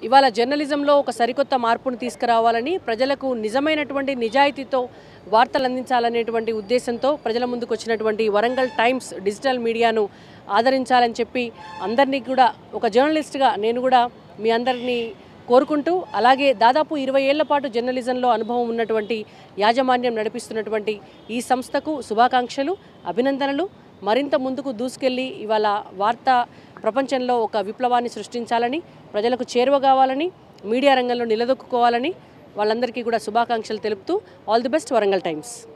ఇవాళ జర్నలిజంలో ఒక సరికొత్త మార్పును తీసుకురావాలని ప్రజలకు నిజమైనటువంటి నిజాయితీతో వార్తలు అందించాలనేటువంటి ఉద్దేశంతో ప్రజల ముందుకు వచ్చినటువంటి వరంగల్ టైమ్స్ డిజిటల్ మీడియాను ఆదరించాలని చెప్పి అందరినీ కూడా ఒక జర్నలిస్ట్గా నేను కూడా మీ అందరినీ కోరుకుంటూ అలాగే దాదాపు ఇరవై ఏళ్ల పాటు జర్నలిజంలో అనుభవం ఉన్నటువంటి యాజమాన్యం నడిపిస్తున్నటువంటి ఈ సంస్థకు శుభాకాంక్షలు అభినందనలు మరింత ముందుకు దూసుకెళ్ళి ఇవాళ వార్తా ప్రపంచంలో ఒక విప్లవాన్ని సృష్టించాలని ప్రజలకు చేరువ కావాలని మీడియా రంగంలో నిలదొక్కుకోవాలని వాళ్ళందరికీ కూడా శుభాకాంక్షలు తెలుపుతూ all the best Warangal times